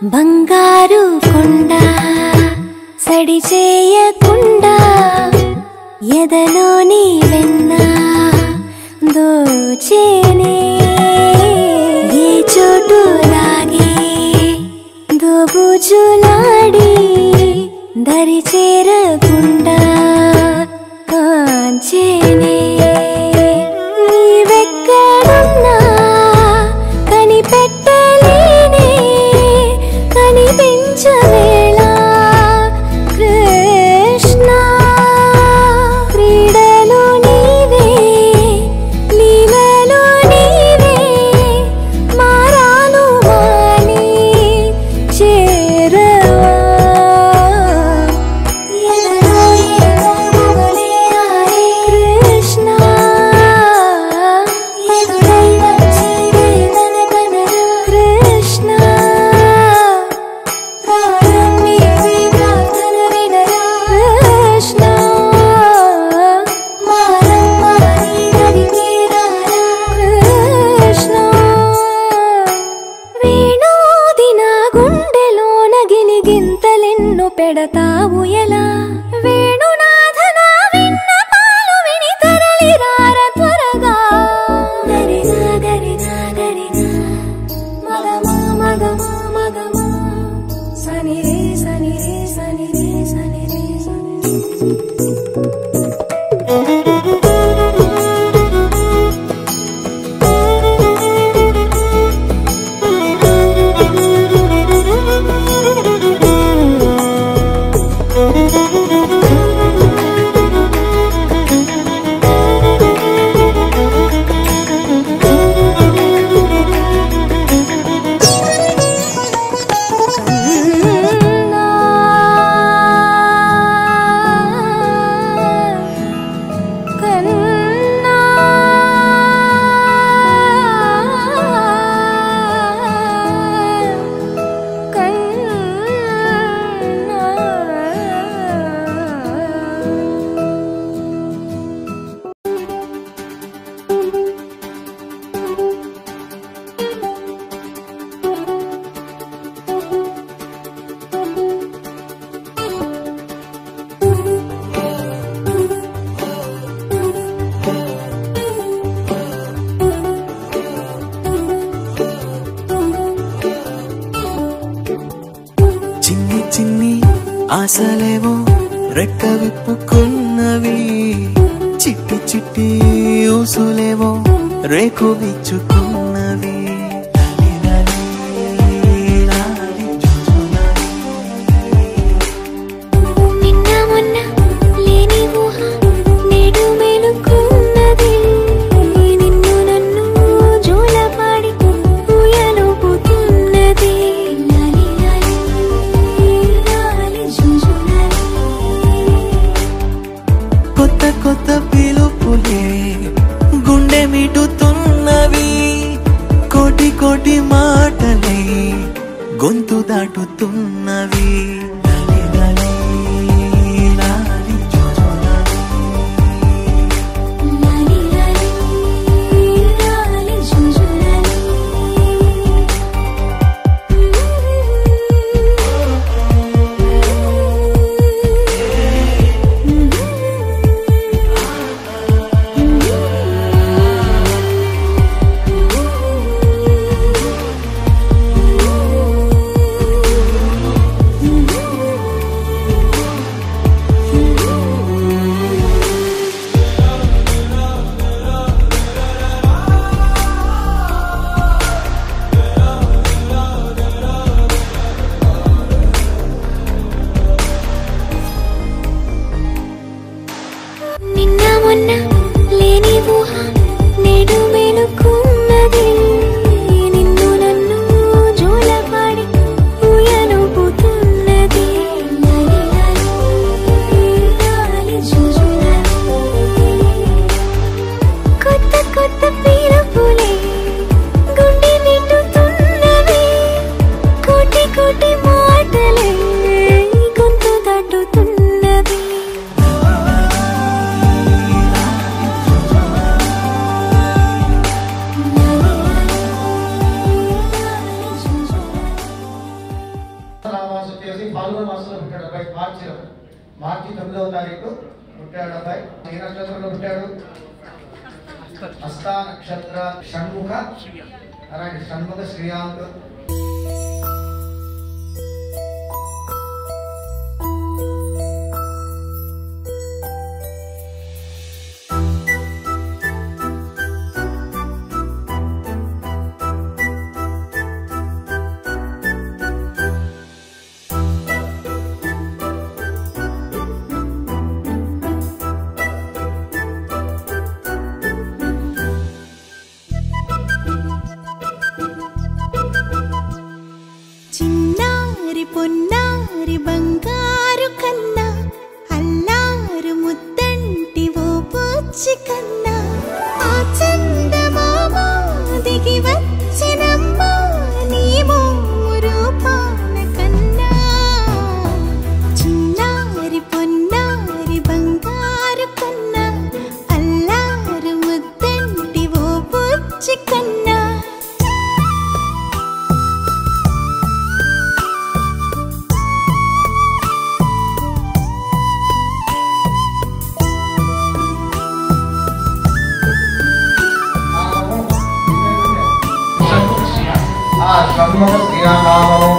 బంగారు కొండ సడి చేయకుండా ఎదలోని వెన్న దోచేనే ఏ చోటు లాగే దోబుజులాడి దరి చేరకుండా కాంచేనే నీవెక్కడున్నా కనిపెట్టలేనే కనిపించవేళ కృష్ణ క్రీడలు నీవే లీలలు నీవే మారాను వాణి చేరవా ఎదలో ఏదో మొగలే ఆడే కృష్ణ ఎదురై వచ్చి వేదన కనరా కృష్ణ ప్రాణం నీవే ప్రార్థన వినరా కృష్ణ మారం మారి నడిపేరారా కృష్ణ వేణోది నా గుండెలోన గిలిగింతలెన్ను పెడతావు ఎలా వేణునాథ నా విన్నపాలు విని తరలిరార త్వరగా గరినా గరినా గరినా మగమా మగమా మగమా సని రే సని రే సని రే సని రే సని రే కన్నా కన్నా కన్నా చిన్ని చిన్ని ఆశలేవో రెక్క విప్పుకున్నవి చిట్టి చిట్టి ఊసులేవో రేకు విచ్చుకున్నవి లాలి లాలి చూచున్నవి. నిన్న మొన్న లేని ఊహ నేడు మేలుకున్నది నిన్ను నన్ను జోలపాడి ఊయలుపుతున్నది లాలి లాలి లాలి జుజులాలి కొత్త కొత్త పిలుపులే గుండె మిటుతున్నవి మార్చి తొమ్మిదవ తారీఖు పుట్టాడు అబ్బాయి ఏ నక్షత్రంలో పుట్టాడు హస్తా నక్షత్ర షణ్ముఖ అలాగే షణ్ముఖ శ్రీయాంక్ చిన్నారి పొన్నారి బంగారు కన్నా అల్లారు ముద్దంటి ఓ పుచ్చి కన్నా ఆ చందమామ దిగి వచ్చినమ్మా నీ మోము రూపాన కన్నా చిన్నారి పొన్నారి బంగారు కన్నా అల్లారు ముద్దంటి ఓ పుచ్చి కన్నా నామము ఆ షణ్ముఖ శ్రీరామనామము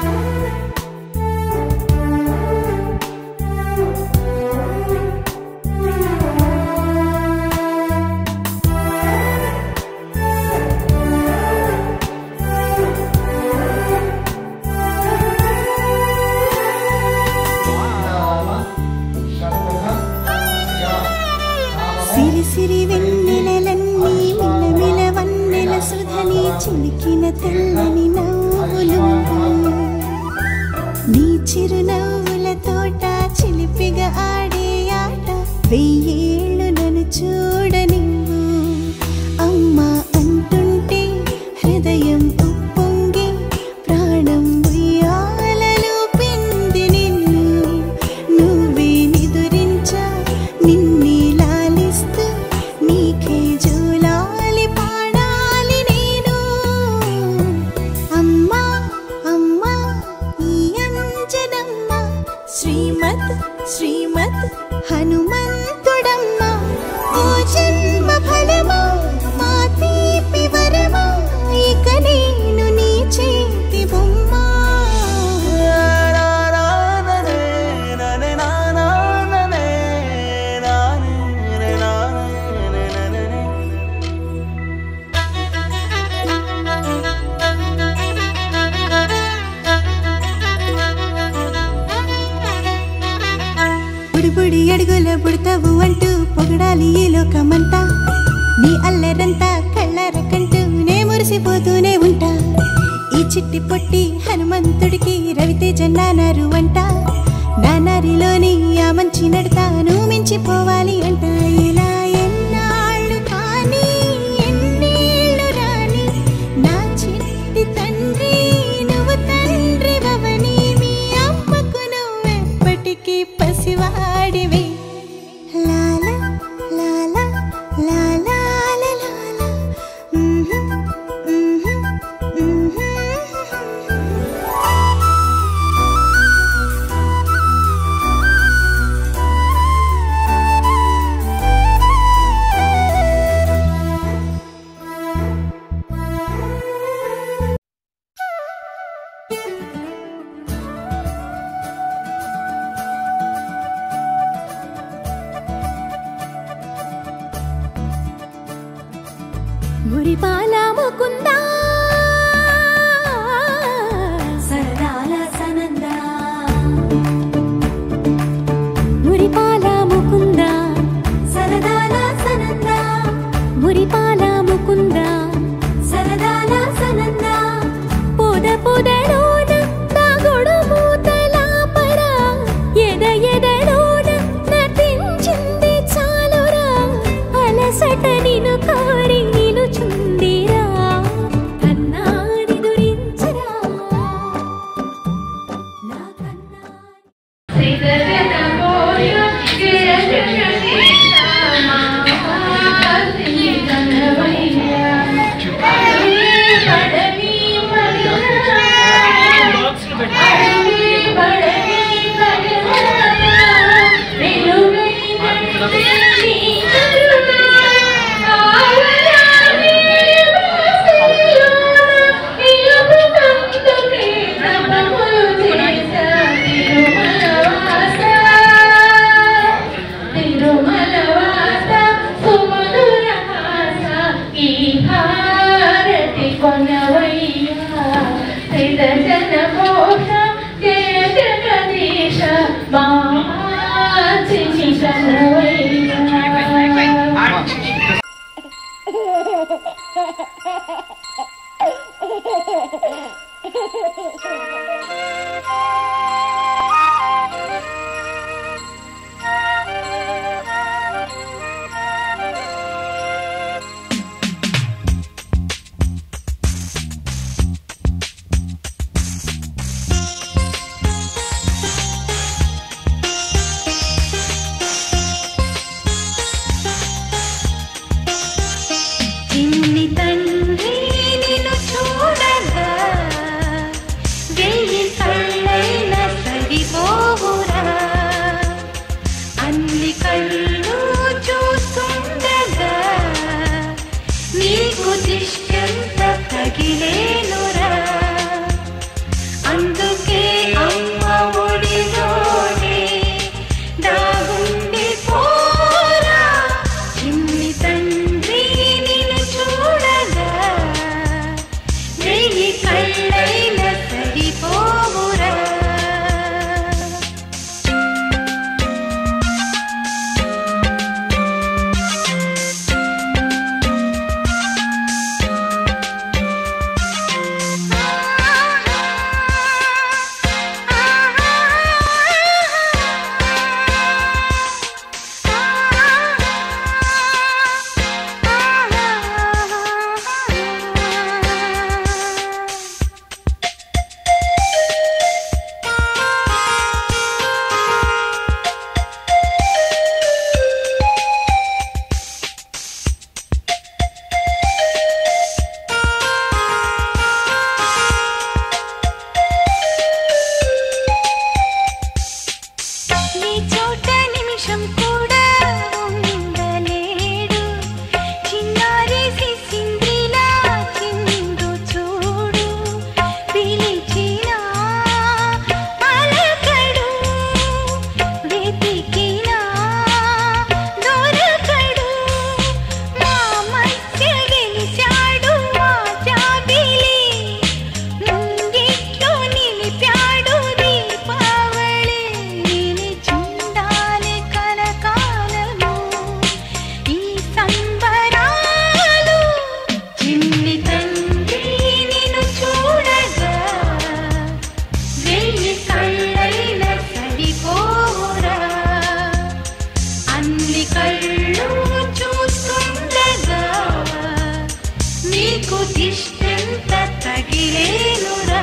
నామ షణ్ముఖ శ్రీరామనామము సిరి సిరి వెన్నెలలన్నీ మిలమిల వన్నెల సుధని చిలికిన తెల్లని నవ్వులు నీ చిరునవ్వుల తోట చిలిపిగా ఆడే ఆట వెయ్యేళ్ళు నన్ను చూడనివ్వు అమ్మా అంటుంటే హృదయం ఉప్పొంగి ప్రాణం ఉయ్యాలలో పిండి నిన్ను నువ్వే నిదురించా నిన్నే లాలిస్తూ నీకే జూలాలి పాడాలి నేను అమ్మా అమ్మా ఈ అంజనమ్మ శ్రీమత్ శ్రీమత్ హనుమంతుడమ్మ ఓ జన్మ ఫలమా మా తీపి వరమా ఇక నేను నీ చేతి బొమ్మ బుడి బుడి అడుగుల బుడతావు అంటూ పొగడాలి ఈ లోకమంతా నీ అల్లరంతా కళ్ళారకంటూ నే మురిసిపోతూనే ఉంటా ఈ చిట్టి పొట్టి హనుమంతుడికి రవితేజ నానారు అంట నానారిలోని ఆ మంచి నడతాను మించిపోవాలి అంట ఇలా ఎన్నాళ్ళు కానీ ఎన్నేళ్ళు రాని నా చిట్టి తండ్రి నువ్వు తండ్రి భవని మీ అమ్మకు నువ్వెప్పటికీ పసివాడివి లాల లాల లాల లాల మ్హూ, మ్హూ, మ్హూ. మురిపాల ముకుందా సరదాల సనందా మురిపాల ముకుందా సరదాల సనందా మురిపాల ముకుందా సరదాల సనందా పొద పొదలోన తాగుడు మూతల పరా ఎద ఎదలోన నటించింది చాలురా అలసట నిను కారి నిలుచుందిరా కన్నాని దురించరా నా కన్నా బాక్సులు పెట్టి చిన్ని తండ్రి నిన్ను చూడగా వెయ్యి కళ్ళైన సరిపోవురా అన్ని కళ్ళు చూస్తుండగా నీకు దిష్టంత తగిలేనురా అందుకే అమ్మ ఒడిలోనే దాగుండి పోరా చిన్ని తండ్రి నిన్ను చూడగా వెయ్యి కళ్ళైన సరిపోవురా నీ చోట నిమిషం కూడా ఉండలేడు చిన్నారి సిసింద్రిలా చిందు చూడు పిలిచినా పలకడు వెతికినా దొరకడు మా మధ్య గెలిచాడు మా జాబిలి ముంగిట్లో నిలిపాడు దీపావళి నిలిచుండాలి కలకాలము ఈ సంబరాలు చిన్ని తండ్రి నిన్ను చూడగా వెయ్యి కళ్ళైన సరిపోరా అన్ని కళ్ళు చూస్తుండగా నీకు దిష్టంత తగిలేనురా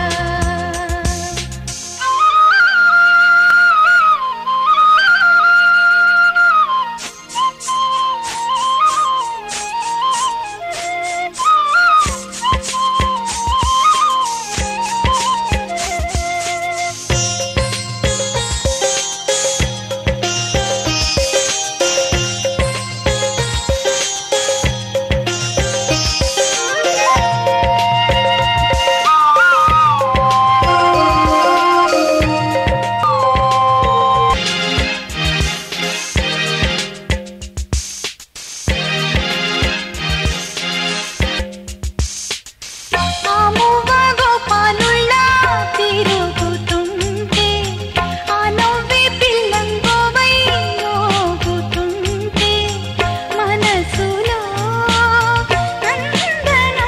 ఆమువ గోపాలుల్లా తిరుగుతుంటే ఆ నవ్వే పిల్లంగోవై యోగుతుంటే మనసులో నందనం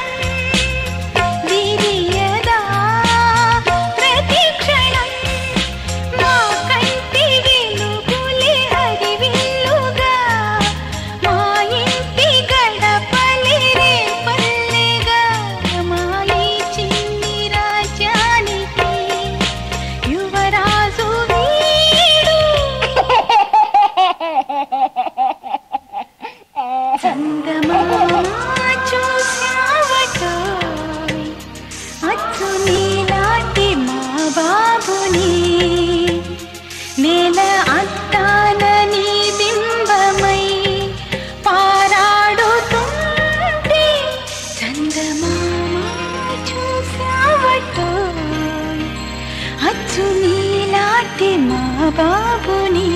విరియదా ప్రతి క్షణం మా కంటి వెలుగులే హరివిల్లుగా మా ఇంటి గడపలే రే పల్లెగా మా ఈ చిన్ని రాజ్యానికి యువరాజు వీడు చందమామ చూశావటోయ్ అచ్చు నీలాంటి మా బాబుని నేల అద్దాల నీ బింబమై పారాడుతుంటే చందమామ చూశావటోయ్ అచ్చు నీలాంటి మా బాబుని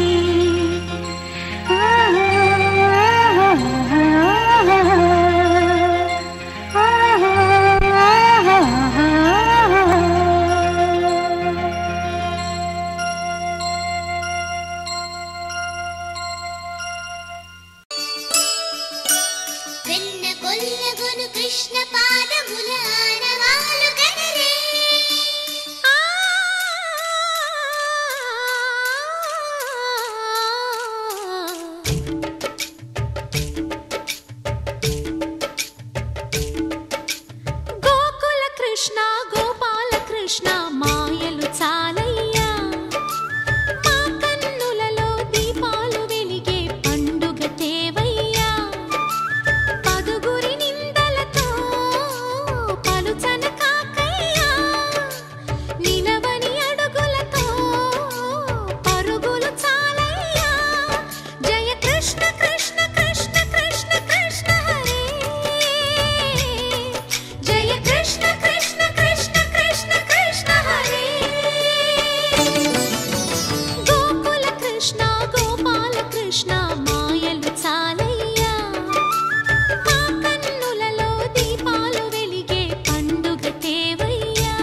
వెన్న కొల్ల కృష్ణ పాదముల ఆనవాలు కనరే గోకుల కృష్ణ గోపాల కృష్ణ మాయలు చాలయ్యా మా కన్నులలో దీపాలు వెలిగే పండుగ తేవయ్యా పదుగురి నిందలతో పలుచన కాకయ్యా నిలవని అడుగులతో పరుగులు చాలయ్యా జయ కృష్ణ కృష్ణ కృష్ణ కృష్ణ కృష్ణ హరే జయ కృష్ణ కృష్ణ కృష్ణ కృష్ణ కృష్ణ హరే గోకుల కృష్ణ గోపాల కృష్ణ మాయలు చాలయ్యా మా కన్నులలో దీపాలు వెలిగే పండుగ తేవయ్యా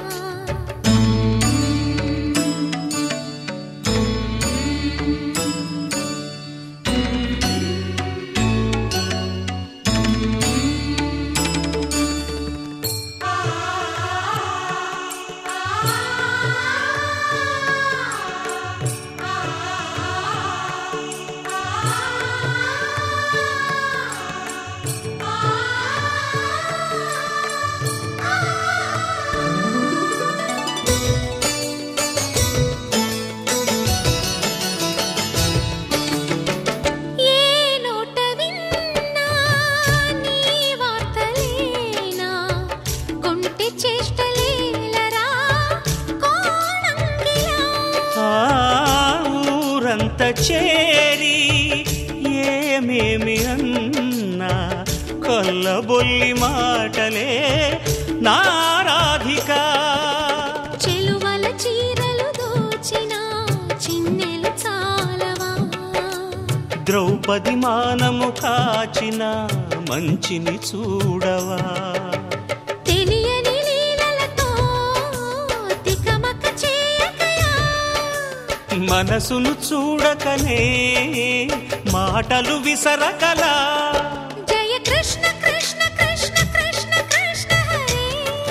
ఏ నోట విన్నా నీ వార్తలేనా కొంటె చేష్టలేలరా కోణంగిలా ఆ ఊరంత చేరి ఏమేమి అన్నా కొల్లబొల్లి మాటలే నారాధిక చెలువల చీరలు దోచిన చిన్నెలు చాలవా ద్రౌపది మానము కాచిన మంచిని చూడవా తెలియని లీలలతో తికమక చేయకయా మనసును చూడకనే మాటలు విసరకలా జయ కృష్ణ కృష్ణ కృష్ణ కృష్ణ కృష్ణ హరే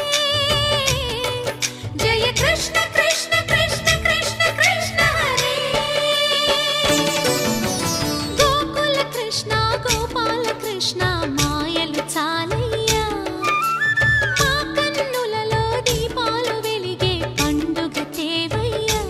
జయ కృష్ణ కృష్ణ కృష్ణ కృష్ణ కృష్ణ హరే గోకుల కృష్ణ గోపాల కృష్ణ మాయలు చాలయ్యా మా కన్నులలో దీపాలు వెలిగే పండుగ తేవయ్యా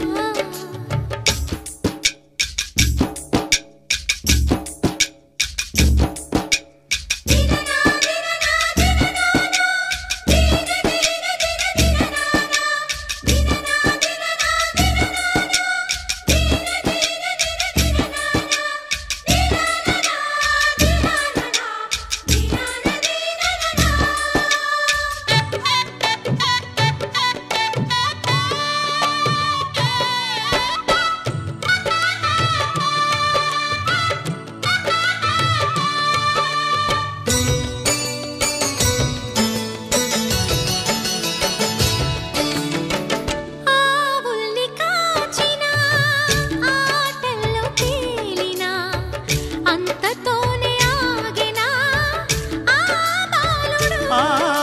ఆవుల్ని కాచిన ఆటల్లో తేలిన అంతతోనే ఆగిన ఆ బాలుడు ఆ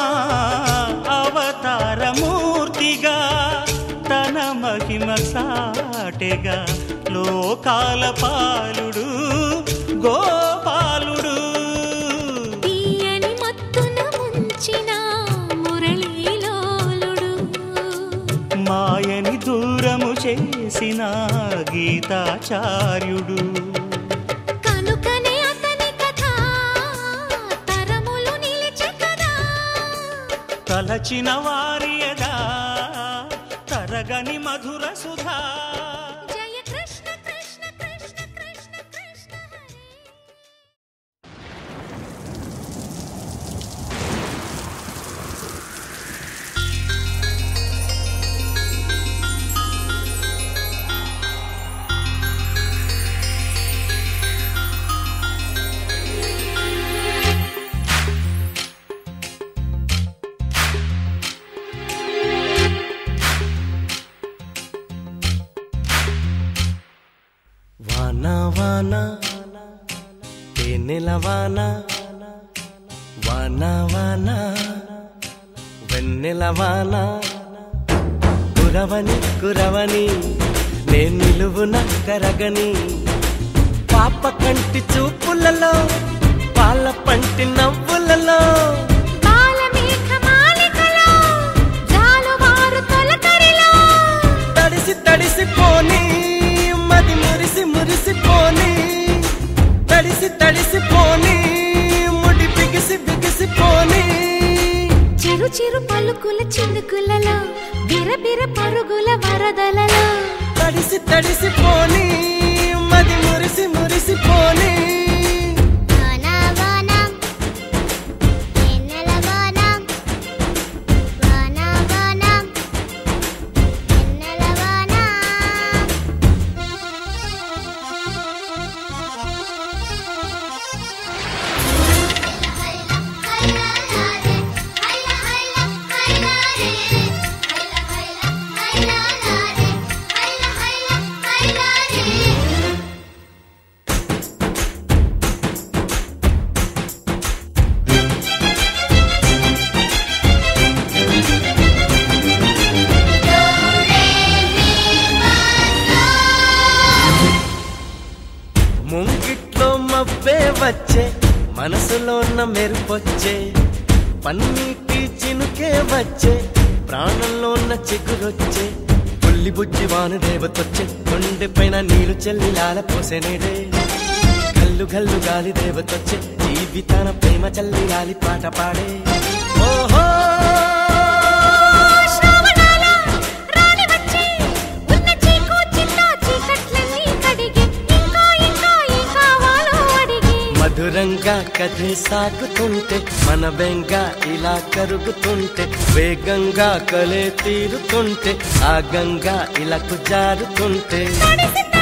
అవతారమూర్తిగా తన మహిమ సాటెగా లోకాల పాలుడు గోపాలుడు తీయని మత్తున ముంచిన మురళీలోలుడు మాయని దూరము చేసిన గీతాచార్యుడు కనుకనే అతని కథ తరములు నిలిచె కదా తలచిన వారియదా తరగని మధుర సుధా జయ కృష్ణ కృష్ణ కృష్ణ కృష్ణ కృష్ణ హరే వాన వాన తేనెల వాన వాన వాన వెన్నెల వాన కురవని కురవని నేను నిలువున కరగని పాప కంటి చూపులలో పాల పంటి నవ్వులలో బాలమేఘమాలికలో జాలువారు తొలకరిలో తడిసి తడిసి పోని మది మురిసి మురిసి పోని తడిసి తడిసి పోని ముడి బిగిసి బిగిసి పోని చిరు చిరు పలుకుల చినుకులలో బిరబిర పరుగుల వరదలలో తడిసి తడిసి పోని మది మురిసి మురిసి పోని వాన వాన వెన్నెల వాన వాన వాన వెన్నెల వాన ముంగిట్లో మబ్బే వచ్చే మనసులో ఉన్న మెరుపొచ్చే పన్నీటి చినుకే వచ్చే ప్రాణంలో ఉన్న చిగురొచ్చే పుల్లి బుజ్జి వాను దేవతొచ్చే కొండె పైన నీళ్లు చెల్లి లాల పోసెనేడే గల్లు గల్లు గాలి దేవతొచ్చే జీవితాన ప్రేమ చల్లి గాలి పాట పాడే ఓహో శ్రావణాల రాణి వచ్చి ఉన్న చీకు చిన్న చీకట్లన్నీ కడిగి ఇంకా ఇంకా ఏం కావాలో అడిగి మధురంగా కథే సాగుతుంటే మన బెంగ ఇలా కరుగుతుంటే వేగంగా కలే తీరుతుంటే ఆ గంగా ఇలా జారుతుంటే తడిసి